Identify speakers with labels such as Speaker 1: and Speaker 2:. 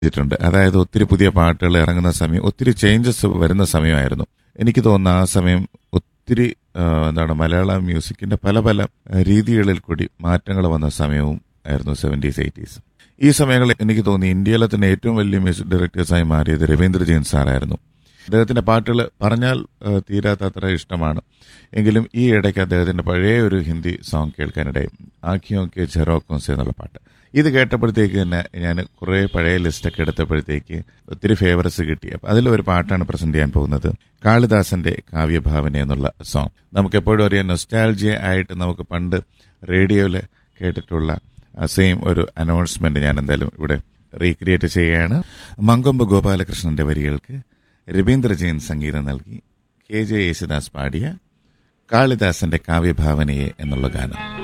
Speaker 1: ചെയ്തിട്ടുണ്ട് അതായത് ഒത്തിരി പുതിയ പാട്ടുകൾ ഇറങ്ങുന്ന സമയം ഒത്തിരി ചേഞ്ചസ് വരുന്ന സമയമായിരുന്നു എനിക്ക് തോന്നുന്നു ആ സമയം ഒത്തിരി ആ, എന്താണ് മലയാള മ്യൂസിക്കിന്റെ പല പല ആ, രീതികളിൽ കൂടി മാറ്റങ്ങൾ വന്ന സമയവും ആയിരുന്നു സെവൻറ്റീസ് എയ്റ്റീസ് ഈ സമയങ്ങളിൽ എനിക്ക് തോന്നി ഇന്ത്യയിലെ തന്നെ ഏറ്റവും വലിയ മ്യൂസിക് ഡയറക്ടേഴ്സായി മാറിയത് രവീന്ദ്ര ജെയിൻ സാറായിരുന്നു അദ്ദേഹത്തിന്റെ പാട്ടുകൾ പറഞ്ഞാൽ ആ, തീരാത്തത്ര ഇഷ്ടമാണ് എങ്കിലും ഈ ഇടയ്ക്ക് അദ്ദേഹത്തിന്റെ പഴയ ഒരു ഹിന്ദി സോങ് കേൾക്കാനിടയും ആഖിയോ കെ ജെറോക്കോസ് എന്നുള്ള പാട്ട് ഇത് കേട്ടപ്പോഴത്തേക്ക് തന്നെ ഞാൻ കുറേ പഴയ ലിസ്റ്റൊക്കെ എടുത്തപ്പോഴത്തേക്ക് ഒത്തിരി ഫേവറസ് കിട്ടി അപ്പം അതിലൊരു പാട്ടാണ് പ്രസന്റ് ചെയ്യാൻ പോകുന്നത് കാളിദാസന്റെ കാവ്യഭാവന എന്നുള്ള സോങ് നമുക്ക് എപ്പോഴും അറിയാം നൊസ്റ്റാൾജിയ ആയിട്ട് നമുക്ക് പണ്ട് റേഡിയോയിൽ കേട്ടിട്ടുള്ള സെയിം ഒരു അനൗൺസ്മെന്റ് ഞാൻ എന്തായാലും ഇവിടെ റീക്രിയേറ്റ് ചെയ്യുകയാണ് മങ്കൊമ്പ് ഗോപാലകൃഷ്ണന്റെ വരികൾക്ക് രവീന്ദ്ര ജെയിൻ സംഗീതം നൽകി കെ ജെ യേശുദാസ് പാടിയ കാളിദാസന്റെ കാവ്യഭാവനയെ എന്നുള്ള ഗാനം